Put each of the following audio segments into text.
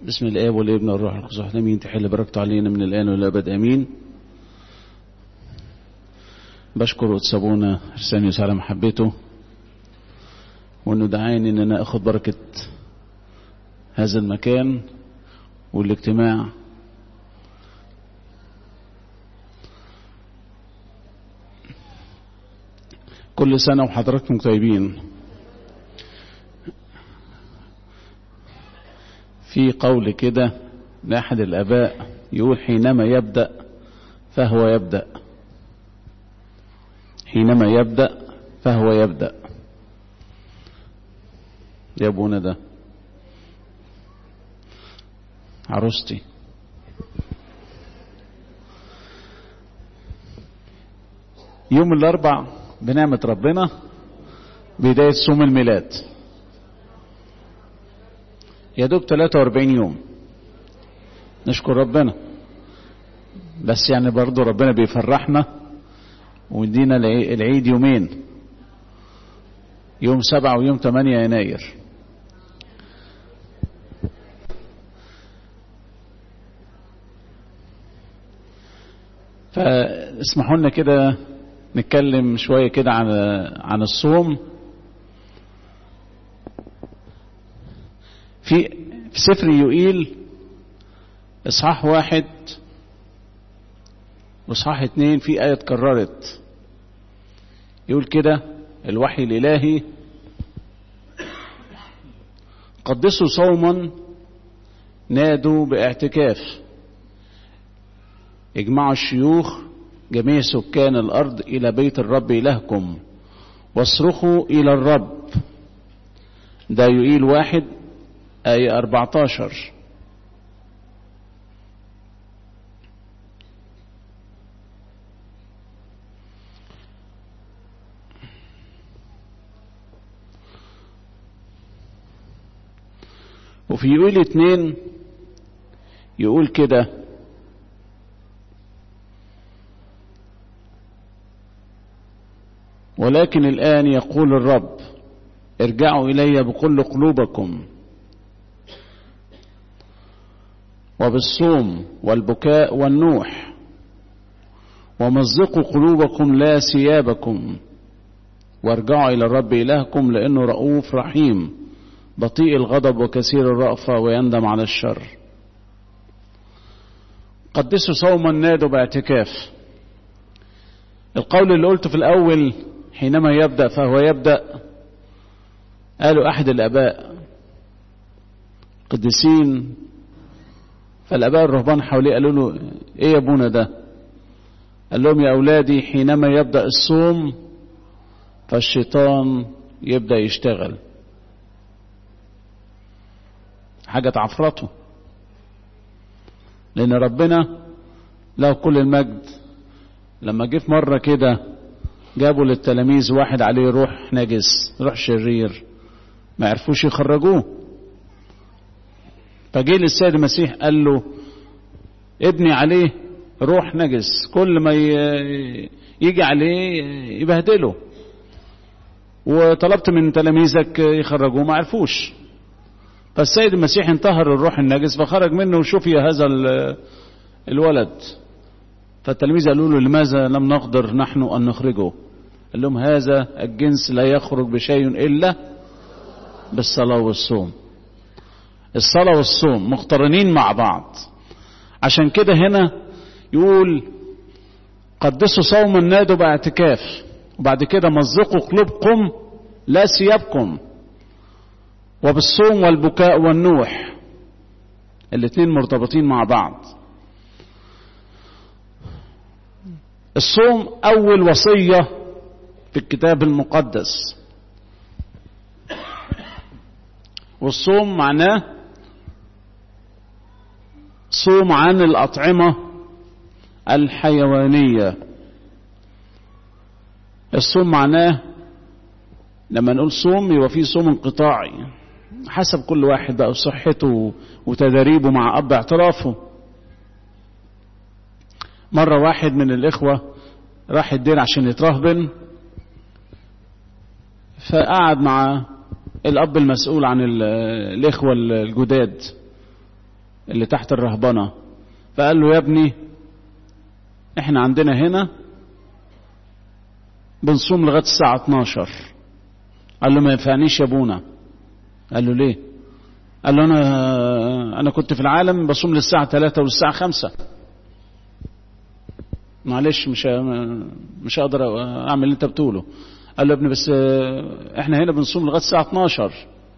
بسم الآب والابن والروح القدس واحد امين تحل بركته علينا من الآن والأبد امين بشكر قدس ابونا ارسانيوس على محبته وانه دعاني ان انا اخد بركة هذا المكان والاجتماع كل سنة وحضراتكم طيبين في قول كده لأحد الآباء يقول حينما يبدأ فهو يبدأ حينما يبدأ فهو يبدأ يا ابونا ده عروستي يوم الاربع بنعمة ربنا بداية صوم الميلاد يا دوب 43 يوم نشكر ربنا بس يعني برضو ربنا بيفرحنا ويدينا العيد يومين يوم سبعة ويوم ثمانية يناير فاسمحوا لنا كده نتكلم شوية كده عن عن الصوم في في سفر يوئيل اصحاح واحد واصحاح اتنين في آية اتكررت يقول كده الوحي الإلهي قدسوا صوما نادوا باعتكاف اجمعوا الشيوخ جميع سكان الأرض إلى بيت الرب إلهكم واصرخوا إلى الرب ده يقيل واحد آية 14 وفي يقول اتنين يقول كده ولكن الآن يقول الرب ارجعوا إلي بكل قلوبكم وبالصوم والبكاء والنوح ومزقوا قلوبكم لا ثيابكم وارجعوا إلى الرب إلهكم لأنه رؤوف رحيم بطيء الغضب وكثير الرأفة ويندم على الشر قدسوا صوما نادوا باعتكاف القول اللي قلته في الأول حينما يبدأ فهو يبدأ قالوا أحد الآباء قديسين فالآباء الرهبان حواليه قالوا له إيه يا أبونا ده قال لهم يا أولادي حينما يبدأ الصوم فالشيطان يبدأ يشتغل حاجة تعفرته لأن ربنا له كل المجد لما جه في مرة كده جابوا للتلاميذ واحد عليه روح نجس روح شرير ما عرفوش يخرجوه فجه للسيد المسيح قال له ابني عليه روح نجس كل ما يجي عليه يبهدله وطلبت من تلاميذك يخرجوه ما عرفوش فالسيد المسيح انتهر الروح النجس فخرج منه وشفي هذا الولد فالتلاميذ قالوا له لماذا لم نقدر نحن أن نخرجه قال لهم هذا الجنس لا يخرج بشيء إلا بالصلاة والصوم الصلاة والصوم مقترنين مع بعض عشان كده هنا يقول قدسوا صوما نادوا باعتكاف وبعد كده مزقوا قلوبكم لا ثيابكم وبالصوم والبكاء والنوح الاثنين مرتبطين مع بعض الصوم اول وصيه في الكتاب المقدس والصوم معناه صوم عن الاطعمه الحيوانيه الصوم معناه لما نقول صوم يبقى فيه صوم انقطاعي حسب كل واحد بقى صحته وتدريبه مع اب اعترافه مرة واحد من الإخوة راح الدير عشان يترهبن فقعد مع الأب المسؤول عن الإخوة الجداد اللي تحت الرهبنة فقال له يا ابني احنا عندنا هنا بنصوم لغاية الساعة 12 قال له ما ينفعنيش يا ابونا قال له ليه قال له انا انا كنت في العالم بصوم للساعة 3 وللساعة 5 معلش مش مش هقدر اعمل اللي انت بتقوله قال له يا ابني بس احنا هنا بنصوم لغايه الساعه 12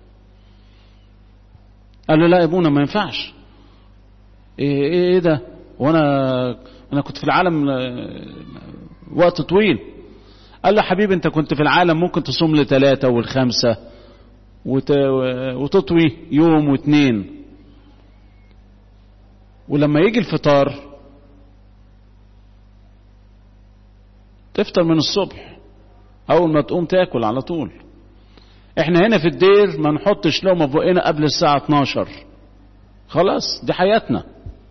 قال له لا يا ابونا ما ينفعش ايه ايه, إيه ده وانا انا كنت في العالم وقت طويل قال له حبيبي انت كنت في العالم ممكن تصوم لثلاثة والخمسة وت... وتطوي يوم واثنين ولما يجي الفطار تفطر من الصبح اول ما تقوم تاكل على طول احنا هنا في الدير ما نحطش لقمه في بقنا قبل الساعه 12 خلاص دي حياتنا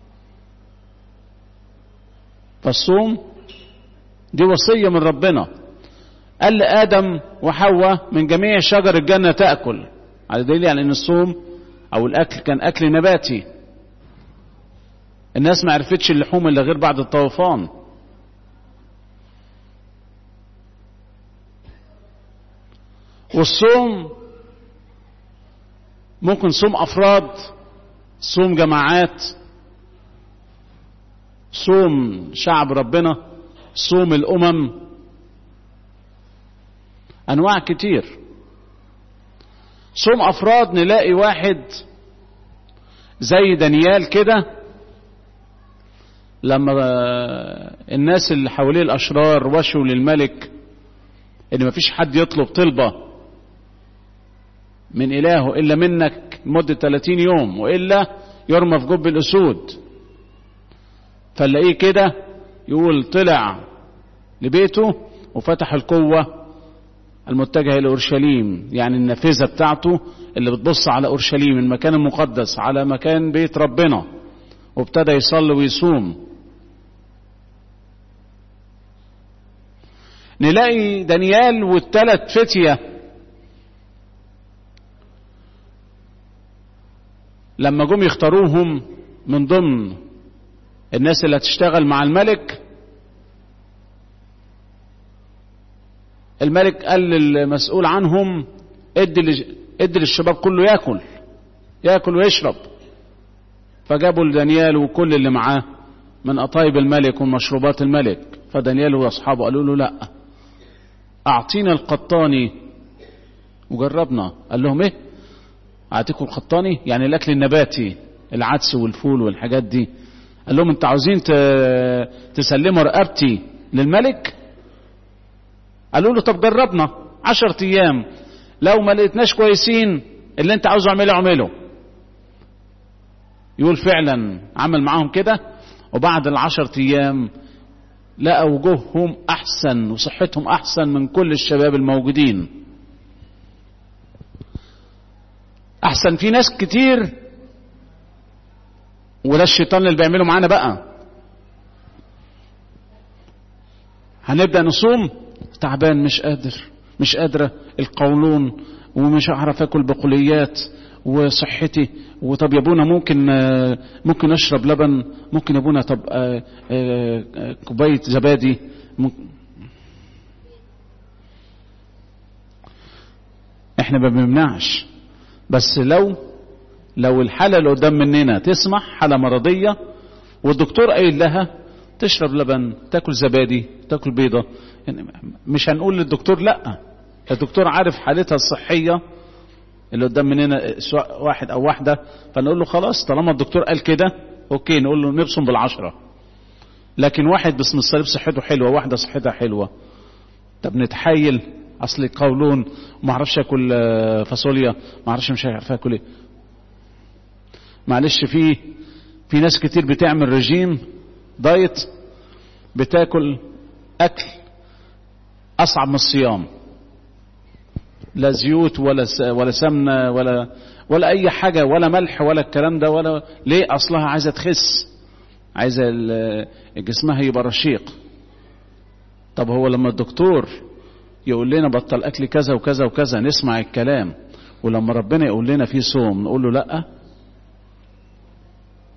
فالصوم دي وصيه من ربنا قال لادم وحواء من جميع شجر الجنه تاكل على دليل يعني ان الصوم او الاكل كان اكل نباتي الناس ما عرفتش اللحوم الا غير بعد الطوفان والصوم ممكن صوم افراد صوم جماعات صوم شعب ربنا صوم الامم انواع كتير صوم افراد نلاقي واحد زي دانيال كده لما الناس اللي حواليه الاشرار وشوا للملك ان مفيش حد يطلب طلبه من إلهه إلا منك مدة 30 يوم وإلا يرمى في جب الأسود فنلاقيه كده يقول طلع لبيته وفتح القوة المتجهة إلى أورشليم يعني النافذة بتاعته اللي بتبص على أورشليم المكان المقدس على مكان بيت ربنا وابتدى يصلي ويصوم نلاقي دانيال والثلاث فتيه لما جم يختاروهم من ضمن الناس اللي هتشتغل مع الملك الملك قال للمسؤول عنهم ادي ادي للشباب كله ياكل ياكل ويشرب فجابوا لدانيال وكل اللي معاه من قطايب الملك ومشروبات الملك فدانيال واصحابه قالوا له لا اعطينا القطاني وجربنا قال لهم ايه اعطيكم القطاني يعني الاكل النباتي العدس والفول والحاجات دي قال لهم انتوا عاوزين تسلموا رقبتي للملك قالوا له طب جربنا عشرة ايام لو ما لقيتناش كويسين اللي انت عاوزه اعمله اعمله يقول فعلا عمل معاهم كده وبعد العشرة ايام لقى وجوههم احسن وصحتهم احسن من كل الشباب الموجودين احسن في ناس كتير وده الشيطان اللي بيعمله معانا بقى هنبدا نصوم تعبان مش قادر مش قادره القولون ومش هعرف اكل بقوليات وصحتي وطب يا ابونا ممكن ممكن اشرب لبن ممكن يا ابونا طب كوبايه زبادي ممكن احنا ما بنمنعش بس لو لو الحالة اللي قدام مننا تسمح حالة مرضية والدكتور قايل لها تشرب لبن تاكل زبادي تاكل بيضة يعني مش هنقول للدكتور لا الدكتور عارف حالتها الصحية اللي قدام مننا سواء واحد او واحدة فنقول له خلاص طالما الدكتور قال كده اوكي نقول له نبصم بالعشرة لكن واحد باسم الصليب صحته حلوة واحدة صحتها حلوة طب نتحايل اصل قولون ما اعرفش اكل فاصوليا ما اعرفش مش عارف اكل ايه معلش في في ناس كتير بتعمل رجيم دايت بتاكل اكل اصعب من الصيام لا زيوت ولا ولا سمنه ولا ولا اي حاجه ولا ملح ولا الكلام ده ولا ليه اصلها عايزه تخس عايزه جسمها يبقى رشيق طب هو لما الدكتور يقول لنا بطل اكل كذا وكذا وكذا نسمع الكلام ولما ربنا يقول لنا في صوم نقول له لا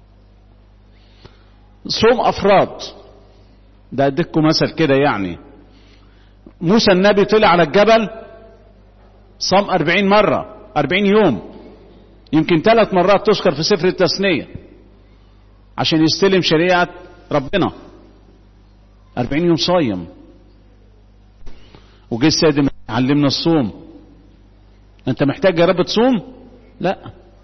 صوم افراد ده اديكم مثل كده يعني موسى النبي طلع على الجبل صام أربعين مرة أربعين يوم يمكن ثلاث مرات تذكر في سفر التثنية عشان يستلم شريعة ربنا أربعين يوم صايم وجه السيد علمنا الصوم انت محتاج يا رب تصوم لا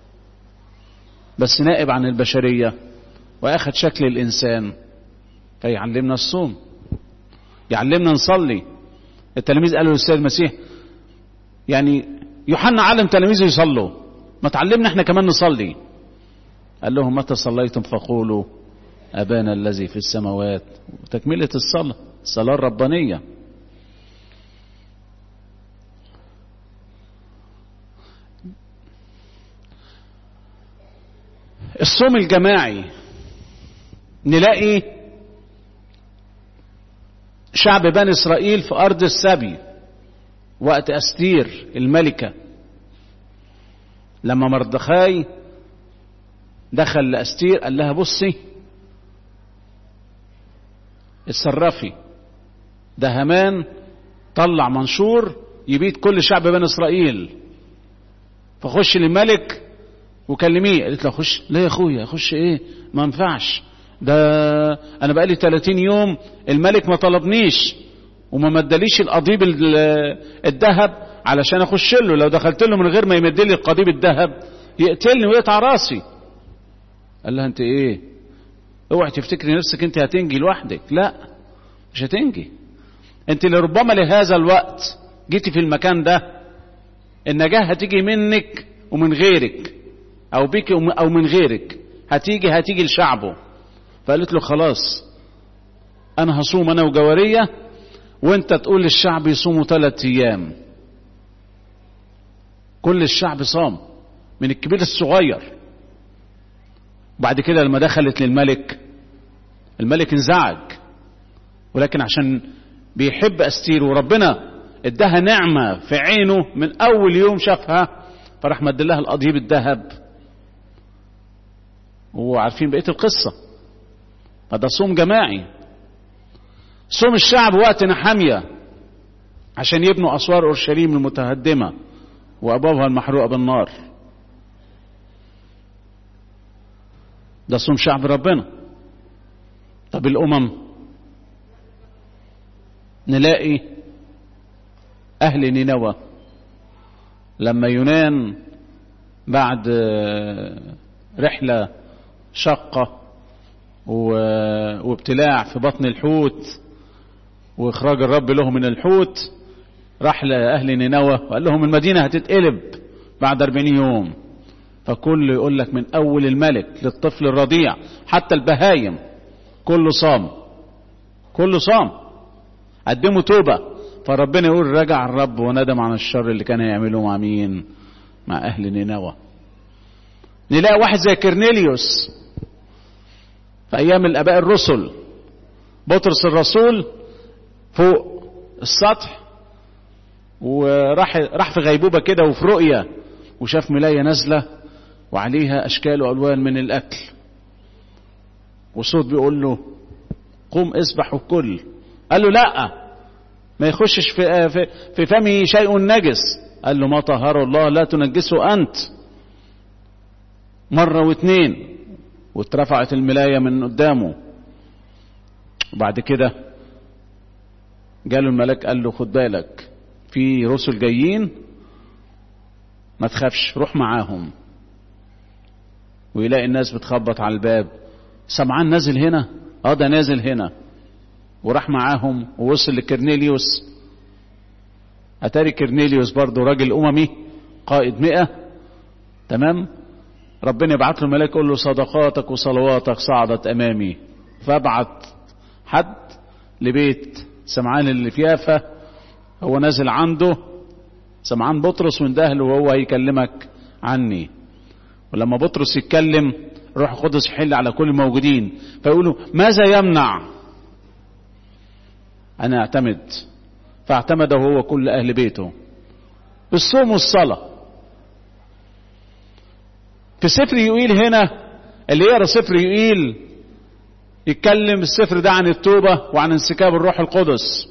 بس نائب عن البشرية واخد شكل الانسان فيعلمنا الصوم يعلمنا نصلي التلاميذ قالوا للسيد المسيح يعني يوحنا علم تلاميذه يصلوا ما تعلمنا احنا كمان نصلي قال لهم متى صليتم فقولوا أبانا الذي في السماوات وتكملة الصلاة الصلاة الربانية الصوم الجماعي نلاقي شعب بني إسرائيل في أرض السبي وقت أستير الملكة لما مردخاي دخل لأستير قال لها بصي اتصرفي ده همان طلع منشور يبيد كل شعب بني اسرائيل فخش للملك وكلميه قالت له خش لا يا اخويا اخش ايه ما ينفعش ده انا بقالي 30 يوم الملك ما طلبنيش وما مدليش القضيب الذهب علشان اخش له لو دخلت له من غير ما يمد لي القضيب الذهب يقتلني ويقطع راسي قال لها انت ايه اوعي تفتكري نفسك انت هتنجي لوحدك لا مش هتنجي انت لربما لهذا الوقت جيتي في المكان ده النجاة هتيجي منك ومن غيرك او بك او من غيرك هتيجي هتيجي لشعبه فقالت له خلاص انا هصوم انا وجوارية وانت تقول للشعب يصوموا ثلاث ايام كل الشعب صام من الكبير الصغير وبعد كده لما دخلت للملك الملك انزعج ولكن عشان بيحب استير وربنا اداها نعمة في عينه من اول يوم شافها فراح مد لها القضيب الذهب وعارفين بقية القصة فده صوم جماعي صوم الشعب وقت نحامية عشان يبنوا اسوار اورشليم المتهدمة وابوابها المحروقة بالنار ده صوم شعب ربنا طب الامم نلاقي اهل نينوى لما يونان بعد رحلة شقة وابتلاع في بطن الحوت واخراج الرب له من الحوت راح لأهل نينوى وقال لهم المدينة هتتقلب بعد 40 يوم فكل يقول لك من أول الملك للطفل الرضيع حتى البهايم كله صام كله صام قدموا توبة فربنا يقول رجع الرب وندم عن الشر اللي كان هيعمله مع مين مع أهل نينوى نلاقي واحد زي كرنيليوس في أيام الآباء الرسل بطرس الرسول فوق السطح وراح راح في غيبوبة كده وفي رؤية وشاف ملاية نازلة وعليها أشكال وألوان من الأكل وصوت بيقول له قوم اسبح وكل قال له لا ما يخشش في, في, في فمه شيء نجس قال له ما طهره الله لا تنجسه أنت مرة واثنين واترفعت الملاية من قدامه وبعد كده جاله الملاك قال له خد بالك في رسل جايين ما تخافش روح معاهم ويلاقي الناس بتخبط على الباب سمعان نازل هنا اه ده نازل هنا وراح معاهم ووصل لكرنيليوس اتاري كرنيليوس برضه راجل اممي قائد مئة تمام ربنا يبعت له ملاك يقول له صدقاتك وصلواتك صعدت امامي فابعت حد لبيت سمعان اللي في يافا هو نازل عنده سمعان بطرس وندهله وهو هيكلمك عني ولما بطرس يتكلم روح القدس يحل على كل الموجودين فيقولوا ماذا يمنع انا اعتمد فاعتمد هو كل اهل بيته الصوم والصلاة في سفر يوئيل هنا اللي يقرا سفر يوئيل يتكلم السفر ده عن التوبة وعن انسكاب الروح القدس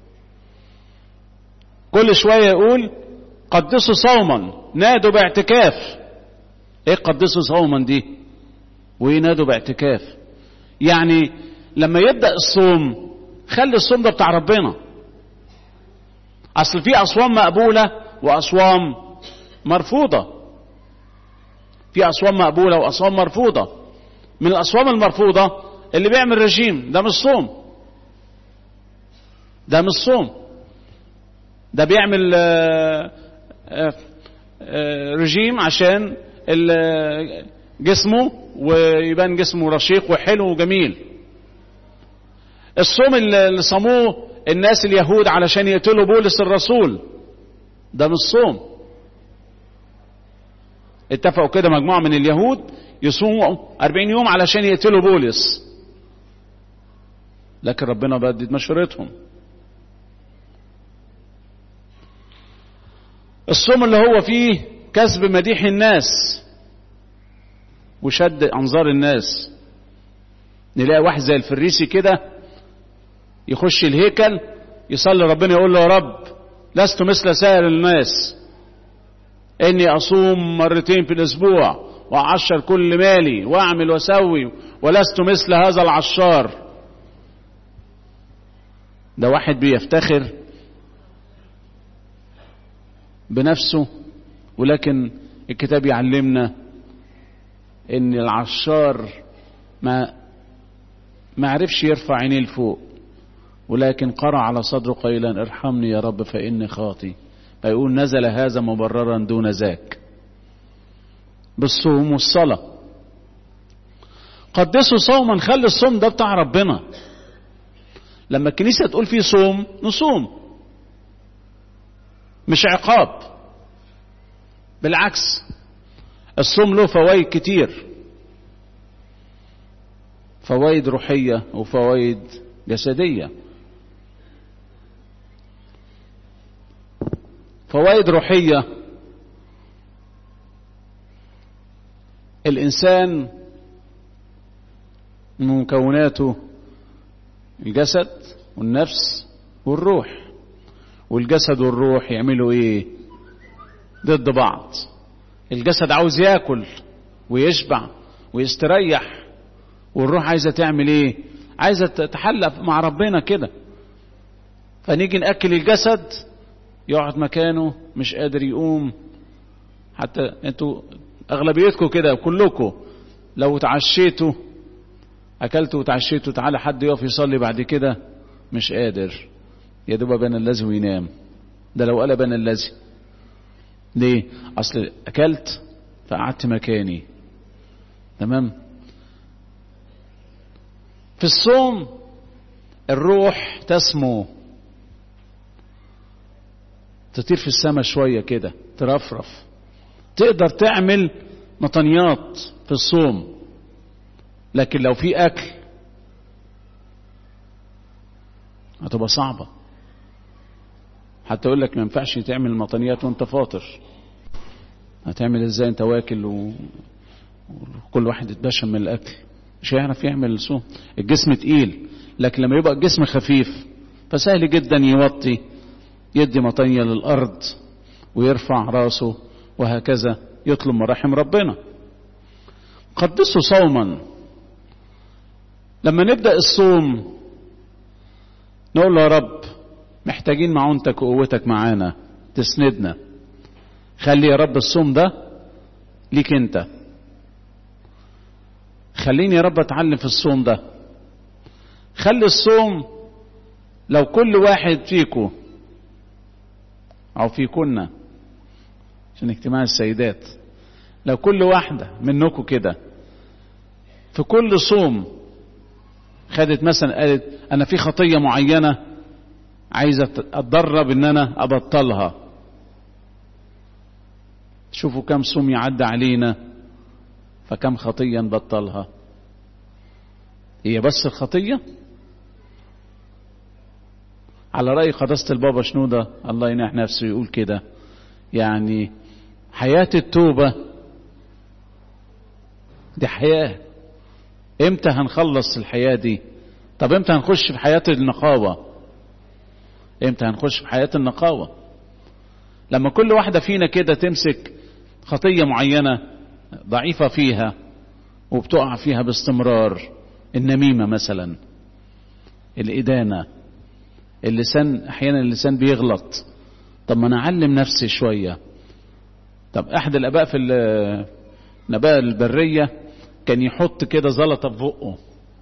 كل شوية يقول قدسوا صوما نادوا باعتكاف ايه قدسوا صوما دي وايه نادوا باعتكاف يعني لما يبدأ الصوم خلي الصوم ده بتاع ربنا اصل في اصوام مقبولة واصوام مرفوضة في اصوام مقبولة واصوام مرفوضة من الاصوام المرفوضة اللي بيعمل رجيم ده مش صوم ده مش صوم ده بيعمل آآ آآ رجيم عشان جسمه ويبان جسمه رشيق وحلو وجميل الصوم اللي صاموه الناس اليهود علشان يقتلوا بولس الرسول ده مش صوم اتفقوا كده مجموعة من اليهود يصوموا 40 يوم علشان يقتلوا بولس لكن ربنا بدد مشورتهم الصوم اللي هو فيه كسب مديح الناس وشد انظار الناس نلاقي واحد زي الفريسي كده يخش الهيكل يصلي ربنا يقول له يا رب لست مثل سائر الناس اني اصوم مرتين في الاسبوع واعشر كل مالي واعمل واسوي ولست مثل هذا العشار ده واحد بيفتخر بنفسه ولكن الكتاب يعلمنا ان العشار ما ما عرفش يرفع عينيه لفوق ولكن قرع على صدره قائلا ارحمني يا رب فاني خاطي فيقول نزل هذا مبررا دون ذاك بالصوم والصلاة قدسوا صوما خلي الصوم ده بتاع ربنا لما الكنيسة تقول فيه صوم نصوم مش عقاب بالعكس الصوم له فوائد كتير فوائد روحية وفوائد جسدية فوائد روحية الإنسان من مكوناته الجسد والنفس والروح والجسد والروح يعملوا ايه ضد بعض الجسد عاوز ياكل ويشبع ويستريح والروح عايزه تعمل ايه عايزه تتحلى مع ربنا كده فنيجي ناكل الجسد يقعد مكانه مش قادر يقوم حتى انتوا اغلبيتكم كده كلكم لو تعشيتوا اكلتوا وتعشيتوا تعالى حد يقف يصلي بعد كده مش قادر يا دوب بين الذي وينام ده لو قال بين الذي ليه اصل اكلت فقعدت مكاني تمام في الصوم الروح تسمو تطير في السماء شويه كده ترفرف تقدر تعمل مطنيات في الصوم لكن لو في اكل هتبقى صعبه حتى يقول لك ما ينفعش تعمل مطنيات وانت فاطر هتعمل ازاي انت واكل و... وكل واحد يتبشم من الاكل مش هيعرف يعمل الصوم الجسم تقيل لكن لما يبقى الجسم خفيف فسهل جدا يوطي يدي مطنية للأرض ويرفع راسه وهكذا يطلب مراحم ربنا قدسوا صوما لما نبدأ الصوم نقول له يا رب محتاجين معونتك وقوتك معانا تسندنا خلي يا رب الصوم ده ليك انت خليني يا رب اتعلم في الصوم ده خلي الصوم لو كل واحد فيكم او فيكن عشان اجتماع السيدات لو كل واحدة منكم كده في كل صوم خدت مثلا قالت انا في خطية معينة عايزة اتدرب ان انا ابطلها شوفوا كم صوم يعدى علينا فكم خطية نبطلها هي بس الخطية على رأي قداسة البابا شنودة الله ينح نفسه يقول كده يعني حياة التوبة دي حياة امتى هنخلص الحياة دي طب امتى هنخش في حياة النقاوة امتى هنخش في حياة النقاوة لما كل واحدة فينا كده تمسك خطية معينة ضعيفة فيها وبتقع فيها باستمرار النميمة مثلا الإدانة اللسان أحيانا اللسان بيغلط طب ما أنا أعلم نفسي شوية طب أحد الآباء في النباء البرية كان يحط كده زلطة في بقه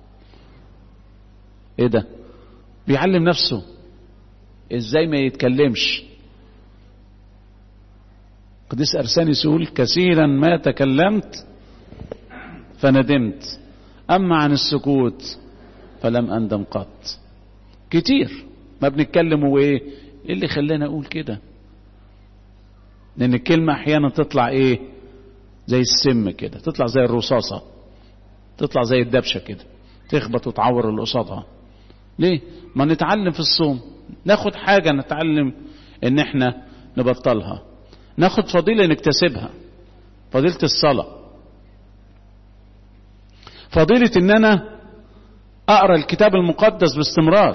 إيه ده بيعلم نفسه إزاي ما يتكلمش قديس أرسانيس يقول كثيرا ما تكلمت فندمت أما عن السكوت فلم أندم قط كتير ما بنتكلم وإيه إيه اللي خلانا أقول كده لأن الكلمة أحيانا تطلع إيه زي السم كده تطلع زي الرصاصة تطلع زي الدبشة كده تخبط وتعور اللي قصادها ليه ما نتعلم في الصوم ناخد حاجة نتعلم ان احنا نبطلها ناخد فضيلة نكتسبها فضيلة الصلاة فضيلة ان انا اقرا الكتاب المقدس باستمرار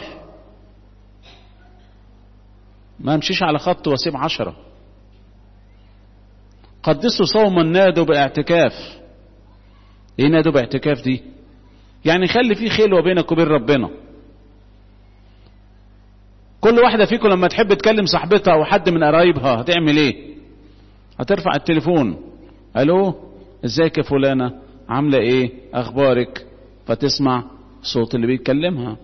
ما امشيش على خط واسيب عشرة قدسوا صوما نادوا باعتكاف ايه نادوا باعتكاف دي يعني خلي في خلوة بينك وبين ربنا كل واحدة فيكم لما تحب تكلم صاحبتها او حد من قرايبها هتعمل ايه هترفع التليفون الو ازيك يا فلانة عاملة ايه اخبارك فتسمع صوت اللي بيتكلمها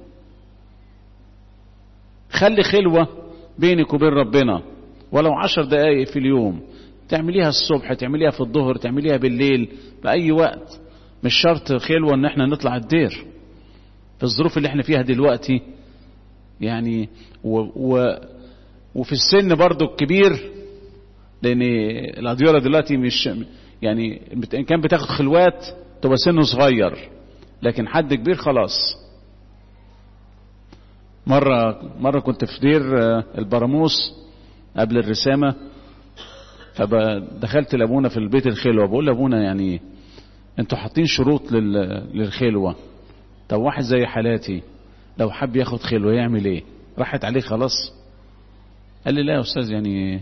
خلي خلوة بينك وبين ربنا ولو عشر دقايق في اليوم تعمليها الصبح تعمليها في الظهر تعمليها بالليل بأي وقت مش شرط خلوة ان احنا نطلع الدير في الظروف اللي احنا فيها دلوقتي يعني و و وفي السن برضو الكبير لان الادوية دلوقتي مش يعني ان كان بتاخد خلوات تبقى سنه صغير لكن حد كبير خلاص مرة مرة كنت في دير البراموس قبل الرسامة فدخلت لابونا في البيت الخلوة بقول لابونا يعني انتوا حاطين شروط للخلوة طب واحد زي حالاتي لو حب ياخد خلوة يعمل ايه راحت عليه خلاص قال لي لا يا استاذ يعني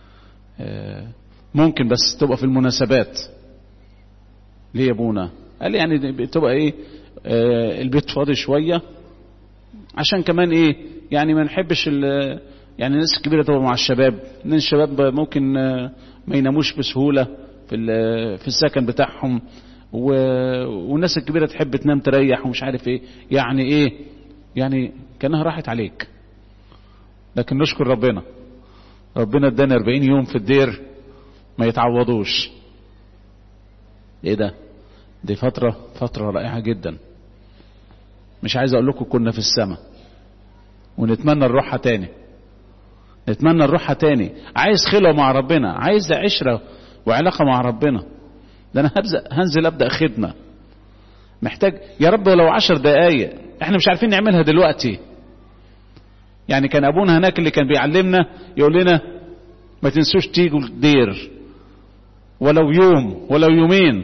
ممكن بس تبقى في المناسبات ليه يا ابونا قال لي يعني تبقى ايه البيت فاضي شوية عشان كمان ايه يعني ما نحبش يعني الناس الكبيرة تبقى مع الشباب لان الشباب ممكن ما يناموش بسهولة في في السكن بتاعهم والناس الكبيرة تحب تنام تريح ومش عارف ايه يعني ايه يعني كانها راحت عليك لكن نشكر ربنا ربنا ادانا 40 يوم في الدير ما يتعوضوش ايه ده دي فترة فترة رائعة جدا مش عايز اقول لكم كنا في السماء ونتمنى نروحها تاني نتمنى نروحها تاني عايز خلوة مع ربنا عايز عشرة وعلاقة مع ربنا ده انا هبزق هنزل ابدأ خدمة محتاج يا رب ولو عشر دقايق احنا مش عارفين نعملها دلوقتي يعني كان ابونا هناك اللي كان بيعلمنا يقول لنا ما تنسوش تيجوا الدير ولو يوم ولو يومين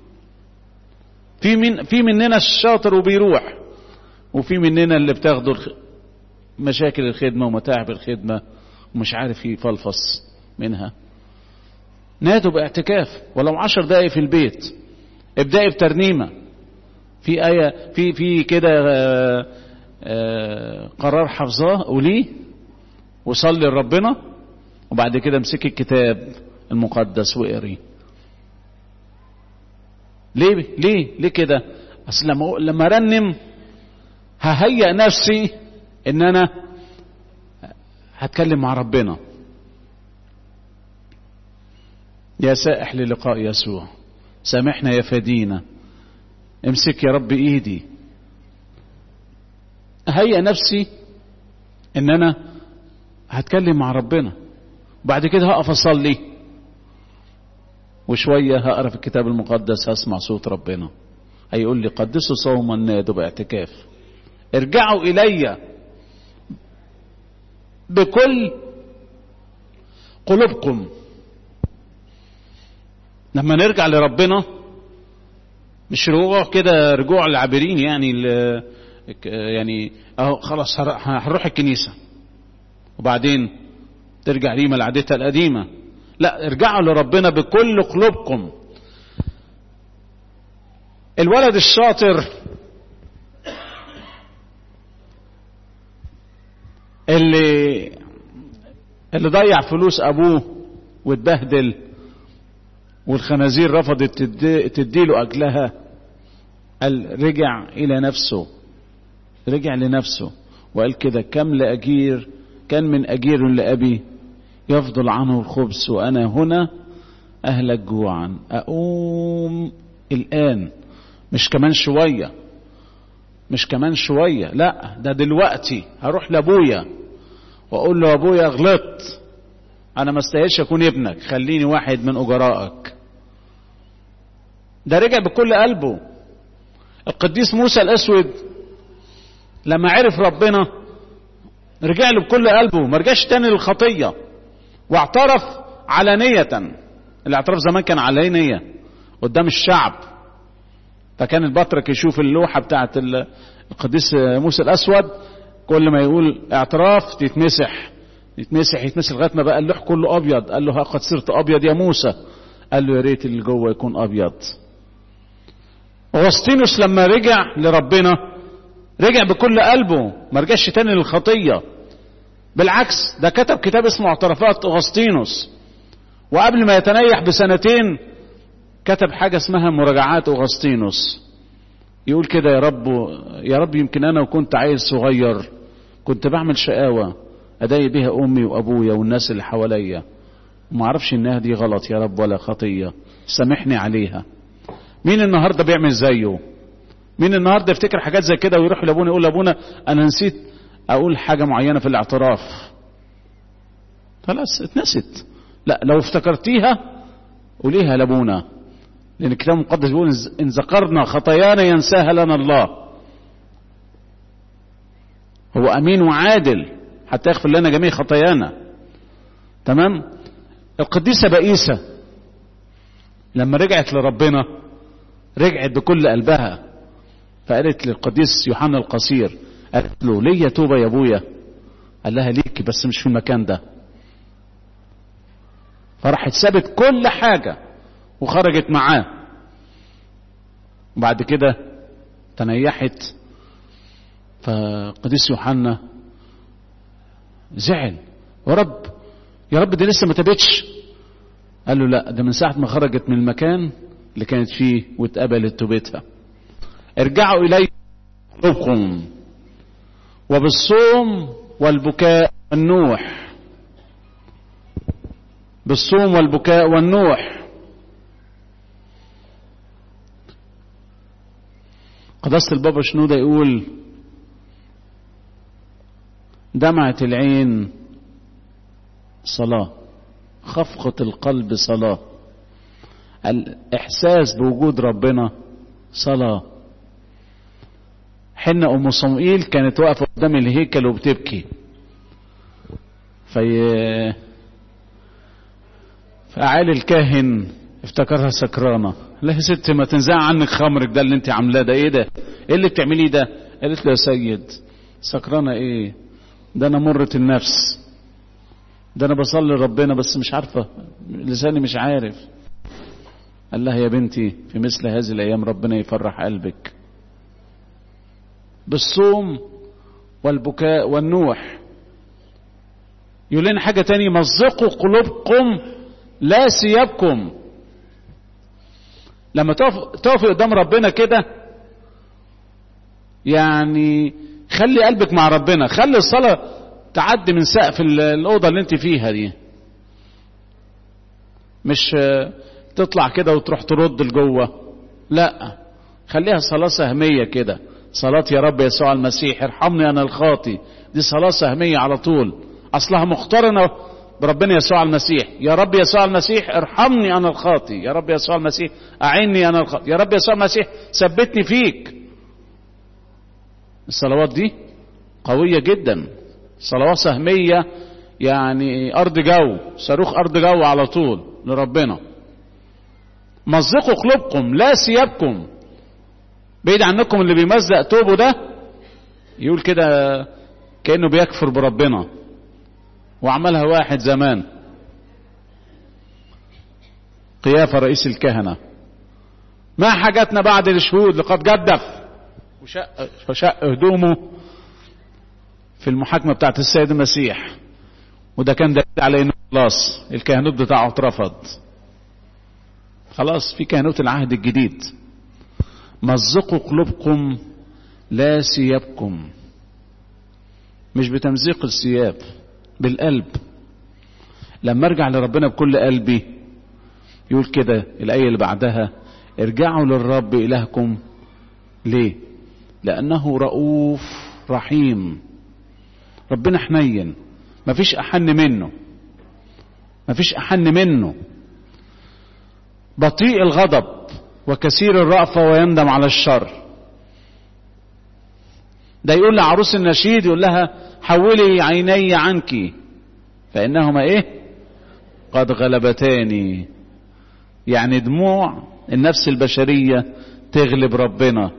في من في مننا الشاطر وبيروح وفي مننا اللي بتاخدوا مشاكل الخدمة ومتاعب الخدمة ومش عارف يفلفص منها نادوا باعتكاف ولو عشر دقايق في البيت ابدأي بترنيمة في آية في في كده قرار حفظاه قوليه وصلي لربنا وبعد كده امسكي الكتاب المقدس واقريه ليه ليه ليه كده اصل لما لما ارنم ههيئ نفسي ان انا هتكلم مع ربنا يا سائح للقاء يسوع سامحنا يا فدينا امسك يا رب ايدي اهيئ نفسي ان انا هتكلم مع ربنا بعد كده هقف اصلي وشوية هقرا في الكتاب المقدس هسمع صوت ربنا هيقول لي قدسوا صوما نادوا باعتكاف ارجعوا الي بكل قلوبكم لما نرجع لربنا مش رجوع كده رجوع العابرين يعني يعني اهو خلاص هنروح الكنيسة وبعدين ترجع ريما لعادتها القديمة لا ارجعوا لربنا بكل قلوبكم الولد الشاطر اللي اللي ضيع فلوس ابوه واتبهدل والخنازير رفضت تديله اكلها قال رجع الى نفسه رجع لنفسه وقال كده كم لاجير كان من اجير لابي يفضل عنه الخبز وانا هنا اهلك جوعا اقوم الان مش كمان شويه مش كمان شويه لا ده دلوقتي هروح لابويا واقول له ابويا غلطت انا ما استاهلش اكون ابنك خليني واحد من اجرائك ده رجع بكل قلبه القديس موسى الاسود لما عرف ربنا رجع له بكل قلبه ما رجعش تاني للخطيه واعترف علانية الاعتراف زمان كان علانية قدام الشعب فكان البطرك يشوف اللوحة بتاعت القديس موسى الأسود كل ما يقول اعتراف تتمسح يتمسح يتمسح لغاية ما بقى اللوح كله أبيض قال له ها قد صرت أبيض يا موسى قال له يا ريت اللي جوه يكون أبيض أغسطينوس لما رجع لربنا رجع بكل قلبه ما رجعش تاني للخطيه بالعكس ده كتب كتاب اسمه اعترافات اغسطينوس وقبل ما يتنيح بسنتين كتب حاجة اسمها مراجعات اغسطينوس يقول كده يا رب يا رب يمكن انا وكنت عيل صغير كنت بعمل شقاوة اضايق بيها امي وابويا والناس اللي حواليا وما اعرفش انها دي غلط يا رب ولا خطية سامحني عليها مين النهاردة بيعمل زيه مين النهاردة يفتكر حاجات زي كده ويروح لابونا يقول لابونا انا نسيت اقول حاجة معينة في الاعتراف خلاص اتنست لا لو افتكرتيها قوليها لابونا لان الكتاب المقدس بيقول ان ذكرنا خطايانا ينساها لنا الله هو امين وعادل حتى يغفر لنا جميع خطايانا تمام القديسة بئيسة لما رجعت لربنا رجعت بكل قلبها فقالت للقديس يوحنا القصير قالت له ليا توبة يا ابويا قال لها ليك بس مش في المكان ده فراحت سابت كل حاجة وخرجت معاه وبعد كده تنيحت فقديس يوحنا زعل يا رب يا رب دي لسه ما تابتش قال له لا ده من ساعة ما خرجت من المكان اللي كانت فيه واتقبلت توبتها ارجعوا إلي قلوبكم وبالصوم والبكاء والنوح بالصوم والبكاء والنوح قداسة البابا شنودة يقول دمعة العين صلاة خفقة القلب صلاة الإحساس بوجود ربنا صلاة حنة أم صموئيل كانت واقفة قدام الهيكل وبتبكي في فعالي الكاهن افتكرها سكرانة لا يا ست ما تنزع عنك خمرك ده اللي انت عاملاه ده ايه ده ايه اللي بتعمليه ده قالت له يا سيد سكرانة ايه ده انا مرة النفس ده انا بصلي ربنا بس مش عارفة لساني مش عارف قال لها يا بنتي في مثل هذه الايام ربنا يفرح قلبك بالصوم والبكاء والنوح يقول لنا حاجة تانية مزقوا قلوبكم لا ثيابكم لما تقفي قدام ربنا كده يعني خلي قلبك مع ربنا خلي الصلاة تعدي من سقف الأوضة اللي انت فيها دي مش تطلع كده وتروح ترد لجوه لا خليها صلاة سهمية كده صلاة يا رب يسوع المسيح ارحمني أنا الخاطي دي صلاة سهمية على طول أصلها مقترنة بربنا يسوع المسيح يا رب يسوع المسيح ارحمني أنا الخاطي يا رب يسوع المسيح أعني أنا الخاطي يا رب يسوع المسيح ثبتني فيك الصلوات دي قوية جدا صلوات سهمية يعني أرض جو صاروخ أرض جو على طول لربنا مزقوا قلوبكم لا ثيابكم بعيد عنكم اللي بيمزق توبه ده يقول كده كأنه بيكفر بربنا وعملها واحد زمان قيافة رئيس الكهنة ما حاجتنا بعد الشهود لقد جدف وشق, وشق هدومه في المحاكمة بتاعت السيد المسيح وده كان دليل على انه خلاص الكهنوت بتاعه اترفض خلاص في كهنوت العهد الجديد مزقوا قلوبكم لا ثيابكم مش بتمزيق الثياب بالقلب لما ارجع لربنا بكل قلبي يقول كده الآية اللي بعدها ارجعوا للرب إلهكم ليه لأنه رؤوف رحيم ربنا حنين مفيش أحن منه مفيش أحن منه بطيء الغضب وكثير الرأفة ويندم على الشر ده يقول لعروس النشيد يقول لها حولي عيني عنك فإنهما إيه قد غلبتاني يعني دموع النفس البشرية تغلب ربنا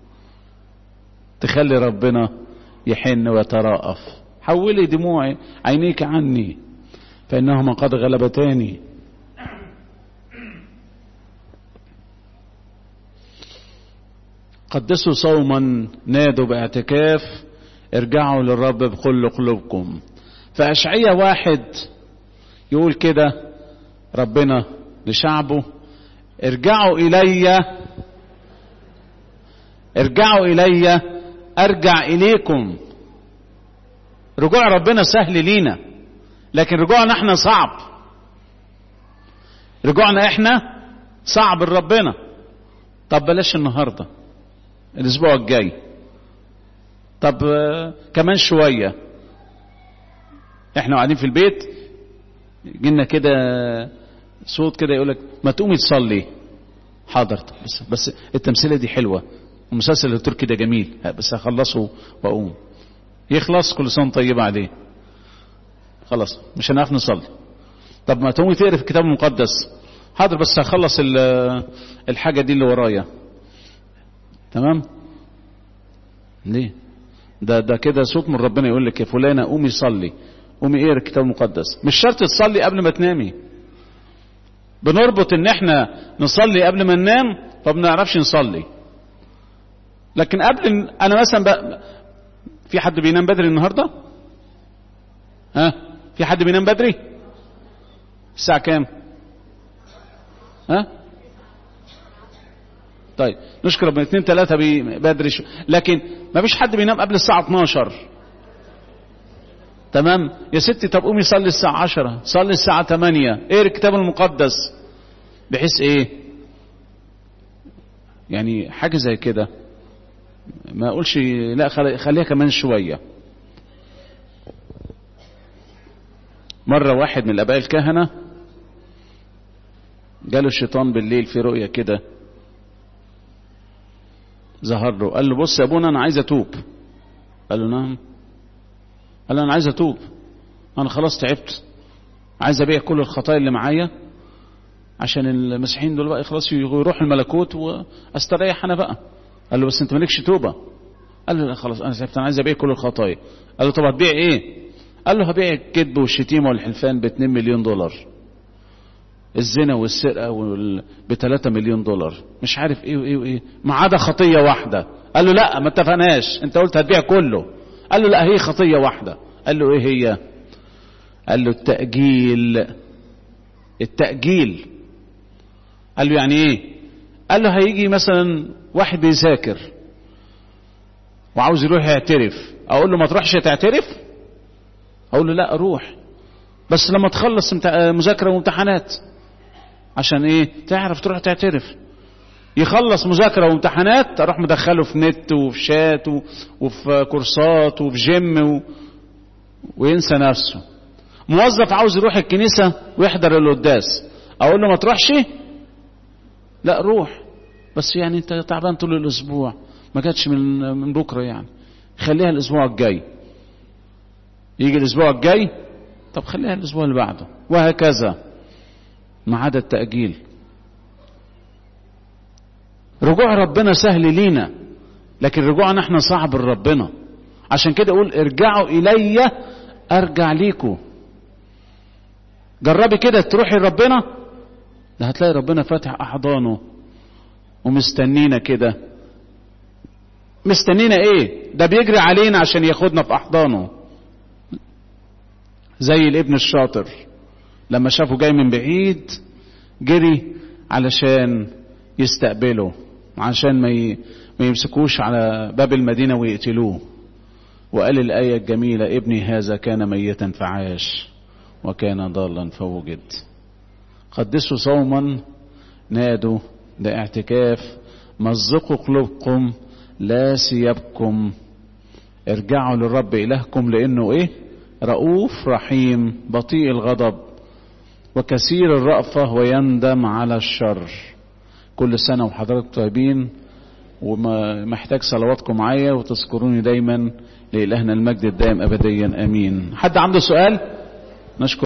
تخلي ربنا يحن ويتراءف حولي دموع عينيك عني فإنهما قد غلبتاني قدسوا صوما نادوا باعتكاف ارجعوا للرب بكل قلوبكم فأشعية واحد يقول كده ربنا لشعبه ارجعوا إلي ارجعوا إلي أرجع إليكم رجوع ربنا سهل لينا لكن رجوعنا احنا صعب رجوعنا احنا صعب لربنا طب بلاش النهارده الاسبوع الجاي طب كمان شويه احنا قاعدين في البيت جينا كده صوت كده يقول لك ما تقومي تصلي حاضر بس بس التمثيليه دي حلوه المسلسل التركي ده جميل بس هخلصه واقوم يخلص كل سنه طيبه عليه خلاص مش هنعرف نصلي طب ما تقومي تقري في الكتاب المقدس حاضر بس هخلص الحاجه دي اللي ورايا تمام ليه ده ده كده صوت من ربنا يقول لك يا فلانه قومي صلي قومي اقري الكتاب المقدس مش شرط تصلي قبل ما تنامي بنربط ان احنا نصلي قبل ما ننام فما بنعرفش نصلي لكن قبل انا مثلا بقى في حد بينام بدري النهارده ها في حد بينام بدري الساعه كام ها طيب نشكر ربنا اثنين ثلاثة بدري شو. لكن ما فيش حد بينام قبل الساعة 12 تمام يا ستي طب قومي صلي الساعة 10 صلي الساعة 8 اقري الكتاب المقدس بحيث ايه يعني حاجة زي كده ما اقولش لا خليها كمان شوية مرة واحد من الاباء الكهنة جاله الشيطان بالليل في رؤية كده ظهر له قال له بص يا ابونا انا عايز اتوب قال له نعم قال له انا عايز اتوب انا خلاص تعبت عايز ابيع كل الخطايا اللي معايا عشان المسيحيين دول بقى خلاص يروحوا الملكوت واستريح انا بقى قال له بس انت مالكش توبه قال له لا خلاص انا تعبت انا عايز ابيع كل الخطايا قال له طب هتبيع ايه قال له هبيع الكذب والشتيمه والحلفان ب 2 مليون دولار الزنا والسرقه وال... ب 3 مليون دولار مش عارف ايه وايه وايه ما عدا خطيه واحده قال له لا ما اتفقناش انت قلت هتبيع كله قال له لا هي خطيه واحده قال له ايه هي قال له التاجيل التاجيل قال له يعني ايه قال له هيجي مثلا واحد بيذاكر وعاوز يروح يعترف اقول له ما تروحش تعترف اقول له لا اروح بس لما تخلص مذاكره وامتحانات عشان ايه تعرف تروح تعترف يخلص مذاكره وامتحانات اروح مدخله في نت وفي شات وفي كورسات وفي جيم و... وينسى نفسه موظف عاوز يروح الكنيسه ويحضر القداس اقول له ما تروحش لا روح بس يعني انت تعبان طول الاسبوع ما جاتش من من بكره يعني خليها الاسبوع الجاي يجي الاسبوع الجاي طب خليها الاسبوع اللي بعده وهكذا ما عدا التاجيل رجوع ربنا سهل لينا لكن رجوعنا احنا صعب لربنا عشان كده اقول ارجعوا الي ارجع ليكم جربي كده تروحي لربنا ده هتلاقي ربنا فاتح احضانه ومستنينا كده مستنينا ايه ده بيجري علينا عشان ياخدنا في احضانه زي الابن الشاطر لما شافه جاي من بعيد جري علشان يستقبله عشان ما ما يمسكوش على باب المدينة ويقتلوه وقال الآية الجميلة ابني هذا كان ميتا فعاش وكان ضالا فوجد قدسوا صوما نادوا ده اعتكاف مزقوا قلوبكم لا سيبكم ارجعوا للرب إلهكم لأنه إيه رؤوف رحيم بطيء الغضب وكثير الرأفة ويندم على الشر كل سنة وحضراتكم طيبين ومحتاج صلواتكم معايا وتذكروني دايما لإلهنا المجد الدائم أبديا أمين حد عنده سؤال نشكر